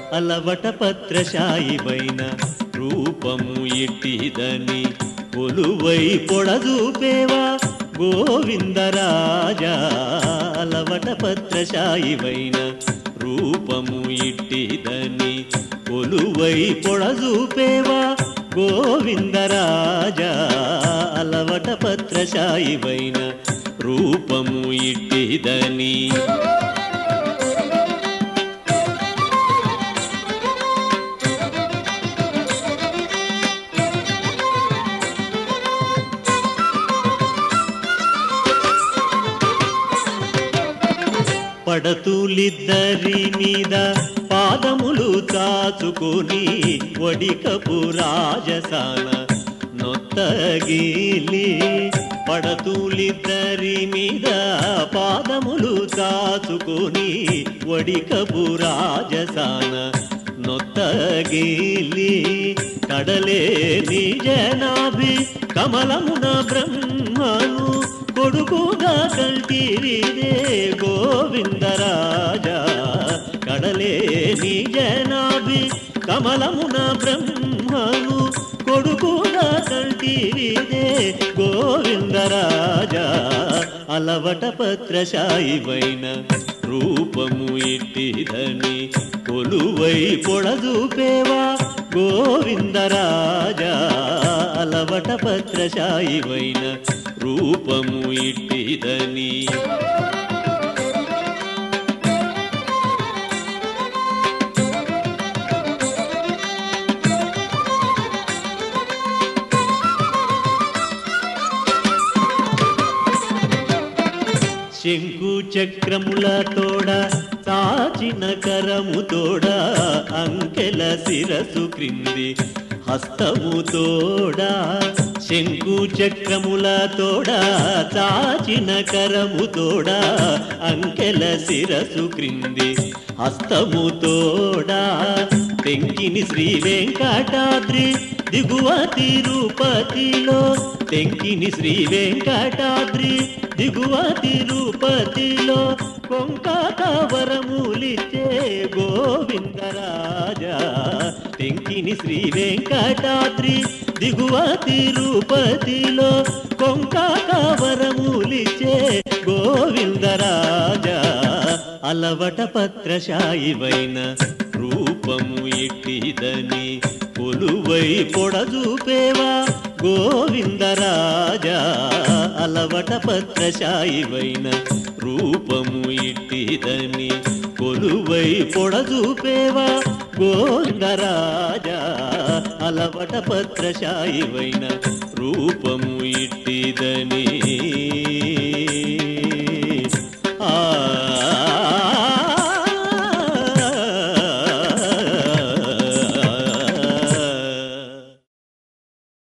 అలవట పత్రశాయివైన రూపము ఇట్టిదని కొలువై పొడదూపేవా గోవిందరాజా అలవట పత్రశాయివైన రూపము ఇట్టిదని కొలువై పొడదూపేవా గోవిందరాజా అలవట పత్రశాయివైన రూపము ఇట్టిదని పడతులిద్దరి మీద పాదములు చాచుకొని వడికపు రాజసాన నొత్తగిలి పడతులిద్దరి మీద పాదములు చాచుకొని వడికపు రాజసాన నొత్తగిలి కడలే నిజనాభి కమలమున బ్రహ్మను కొడుకుగా కంటిరిదే గోవిందరాజా కడలే నిజనాభి కమలమున బ్రహ్మను కొడుకుగా కంటిరిదే గోవిందరాజా అలవట పత్రశాయివైన రూపము ఇట్టిదని కొలువై పొడదూపేవా గోవిందరాజా అలవట పత్రశాయివైన రూపము ఇట్టిదని శంకు చక్రముల తోడ చాచిన కరము తోడ అంకెల శిరసు క్రింది హస్తము తోడ శంకు చక్రముల తోడ చాచిన కరము తోడ అంకెల శిరసు క్రింది హస్తము తోడ తెంకిని శ్రీ వెంకటాద్రి దిగువ తిరుపతిలో తెంకిని శ్రీ వెంకటాద్రి దిగువ తిరుపతిలో కొంకావరములిచ్చే గోవిందరాజా తెంకిని శ్రీ వెంకటాద్రి దిగువ తిరుపతిలో కొంకావరములిచ్చే గోవిందరాజా అలవట పత్రశాయివైన రూపము ఎట్టిదని కొలువై పొడదూపేవా గోవిందరాజా అలవట పత్రశాయివైన రూపము ఇట్టిదని కొలువై పొడదూపేవా గోవిందరాజా అలవట పత్రశాయివైన రూపము ఇట్టిదని ఆ